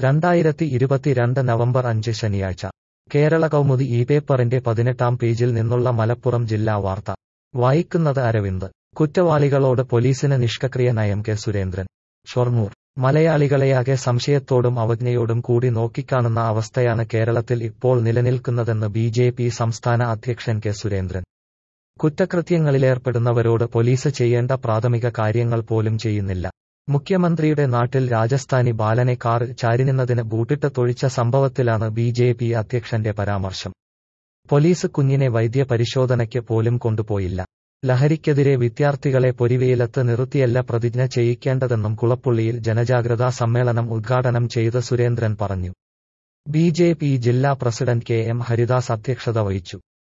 രണ്ടായിരത്തി ഇരുപത്തിരണ്ട് നവംബർ അഞ്ച് ശനിയാഴ്ച കേരള കൗമുദി ഈ പേപ്പറിന്റെ പതിനെട്ടാം പേജിൽ നിന്നുള്ള മലപ്പുറം ജില്ലാ വാർത്ത വായിക്കുന്നത് അരവിന്ദ് കുറ്റവാളികളോട് പോലീസിന് നിഷ്കക്രിയ നയം കെ സുരേന്ദ്രൻ ഷൊർണൂർ മലയാളികളെയാകെ സംശയത്തോടും അവജ്ഞയോടും കൂടി നോക്കിക്കാണുന്ന അവസ്ഥയാണ് കേരളത്തിൽ ഇപ്പോൾ നിലനിൽക്കുന്നതെന്ന് ബി ജെ പി സംസ്ഥാന അധ്യക്ഷൻ കെ സുരേന്ദ്രൻ കുറ്റകൃത്യങ്ങളിലേർപ്പെടുന്നവരോട് പോലീസ് ചെയ്യേണ്ട പ്രാഥമിക കാര്യങ്ങൾ പോലും ചെയ്യുന്നില്ല മുഖ്യമന്ത്രിയുടെ നാട്ടിൽ രാജസ്ഥാനി ബാലനെ കാറിൽ ചാരിനിന്നതിന് ബൂട്ടിട്ട് തൊഴിച്ച സംഭവത്തിലാണ് ബി ജെ പി അധ്യക്ഷന്റെ പരാമർശം പോലീസ് കുഞ്ഞിനെ വൈദ്യ പരിശോധനയ്ക്ക് പോലും കൊണ്ടുപോയില്ല ലഹരിക്കെതിരെ വിദ്യാർത്ഥികളെ പൊരിവെയിലത്ത് നിർത്തിയല്ല പ്രതിജ്ഞ ചെയ്യിക്കേണ്ടതെന്നും കുളപ്പുള്ളിയിൽ ജനജാഗ്രതാ സമ്മേളനം ഉദ്ഘാടനം ചെയ്ത് സുരേന്ദ്രൻ പറഞ്ഞു ബി ജെ പി ജില്ലാ പ്രസിഡന്റ് കെ എം ഹരിദാസ് അധ്യക്ഷത വഹിച്ചു